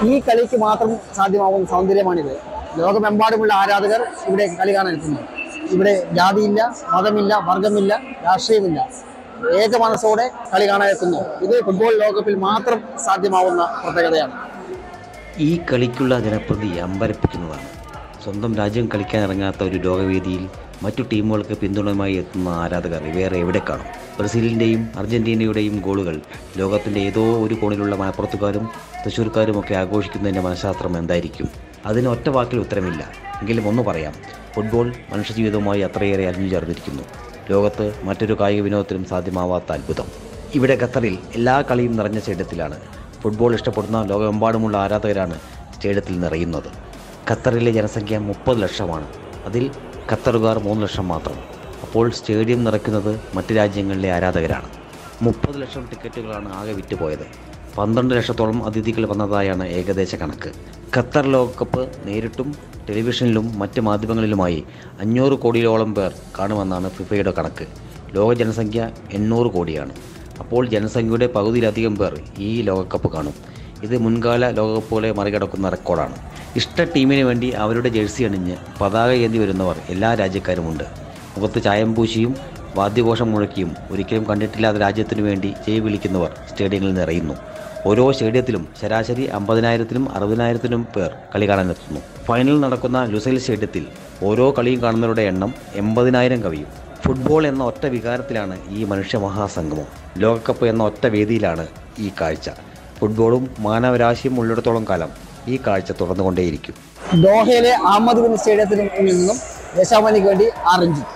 ഈ കളിക്ക് മാത്രം സാധ്യമാവുന്ന സൗന്ദര്യമാണിത് ലോകമെമ്പാടുമുള്ള ആരാധകർ ഇവിടെ കളി കാണാൻ എത്തുന്നു ഇവിടെ ജാതിയില്ല മതമില്ല വർഗമില്ല രാഷ്ട്രീയമില്ല ഏക മനസ്സോടെ കളി കാണാൻ എത്തുന്നു ഇത് ഫുട്ബോൾ ലോകകപ്പിൽ മാത്രം സാധ്യമാവുന്ന പ്രത്യേകതയാണ് ഈ കളിക്കുള്ള ജനപ്രതി അമ്പരപ്പിക്കുന്നതാണ് സ്വന്തം രാജ്യം കളിക്കാൻ ഇറങ്ങാത്ത ഒരു ലോകവേദിയിൽ മറ്റു ടീമുകൾക്ക് പിന്തുണയുമായി എത്തുന്ന ആരാധകർ വേറെ എവിടെ കാണും ബ്രസീലിൻ്റെയും അർജന്റീനയുടെയും ഗോളുകൾ ലോകത്തിൻ്റെ ഏതോ ഒരു കോണിലുള്ള മലപ്പുറത്തുകാരും തൃശ്ശൂർക്കാരും ഒക്കെ ആഘോഷിക്കുന്നതിൻ്റെ മനഃശാസ്ത്രം എന്തായിരിക്കും അതിന് ഒറ്റ വാക്കിൽ ഉത്തരമില്ല എങ്കിലും ഒന്ന് പറയാം ഫുട്ബോൾ മനുഷ്യജീവിതവുമായി അത്രയേറെ അലിഞ്ഞു ചേർന്നിരിക്കുന്നു ലോകത്ത് മറ്റൊരു കായിക വിനോദത്തിനും സാധ്യമാവാത്ത അത്ഭുതം ഇവിടെ ഖത്തറിൽ എല്ലാ കളിയും നിറഞ്ഞ സ്റ്റേഡിയത്തിലാണ് ഫുട്ബോൾ ഇഷ്ടപ്പെടുന്ന ലോകമെമ്പാടുമുള്ള ആരാധകരാണ് സ്റ്റേഡിയത്തിൽ നിറയുന്നത് ഖത്തറിലെ ജനസംഖ്യ മുപ്പത് ലക്ഷമാണ് അതിൽ ഖത്തറുകാർ മൂന്ന് ലക്ഷം മാത്രം അപ്പോൾ സ്റ്റേഡിയം നിറയ്ക്കുന്നത് മറ്റ് രാജ്യങ്ങളിലെ ആരാധകരാണ് മുപ്പത് ലക്ഷം ടിക്കറ്റുകളാണ് ആകെ വിറ്റുപോയത് പന്ത്രണ്ട് ലക്ഷത്തോളം അതിഥികൾ വന്നതായാണ് ഏകദേശ കണക്ക് ഖത്തർ ലോകകപ്പ് നേരിട്ടും ടെലിവിഷനിലും മറ്റ് മാധ്യമങ്ങളിലുമായി അഞ്ഞൂറ് കോടിയോളം പേർ കാണുമെന്നാണ് ഫിഫയുടെ കണക്ക് ലോക ജനസംഖ്യ എണ്ണൂറ് കോടിയാണ് അപ്പോൾ ജനസംഖ്യയുടെ പകുതിയിലധികം പേർ ഈ ലോകകപ്പ് കാണും ഇത് മുൻകാല ലോകകപ്പുകളെ മറികടക്കുന്ന റെക്കോർഡാണ് ഇഷ്ട ടീമിന് വേണ്ടി അവരുടെ ജേഴ്സി അണിഞ്ഞ് പതാക ഏന്തി വരുന്നവർ എല്ലാ രാജ്യക്കാരുമുണ്ട് മുഖത്ത് ചായം പൂശിയും വാദ്യഘോഷം മുഴക്കിയും ഒരിക്കലും കണ്ടിട്ടില്ലാത്ത രാജ്യത്തിനു വേണ്ടി ജയ് വിളിക്കുന്നവർ സ്റ്റേഡിയങ്ങളിൽ നിറയുന്നു ഓരോ സ്റ്റേഡിയത്തിലും ശരാശരി അമ്പതിനായിരത്തിനും അറുപതിനായിരത്തിനും പേർ കളി കാണാനെത്തുന്നു ഫൈനൽ നടക്കുന്ന ലുസൈൽ സ്റ്റേഡിയത്തിൽ ഓരോ കളിയും കാണുന്നവരുടെ എണ്ണം എൺപതിനായിരം കവിയും ഫുട്ബോൾ എന്ന ഒറ്റ വികാരത്തിലാണ് ഈ മനുഷ്യ മഹാസംഗമം ലോകകപ്പ് എന്ന ഒറ്റ വേദിയിലാണ് ഈ കാഴ്ച ഫുട്ബോളും മാനവരാശിയും ഉള്ളിടത്തോളം കാലം ഈ കാഴ്ച തുറന്നുകൊണ്ടേയിരിക്കും ദോഹയിലെ അഹമ്മദ് ബിൻ സ്റ്റേഡിയത്തിൽ നിന്നും ദേശാഭിമാനിക്ക് വേണ്ടി ആറഞ്ചി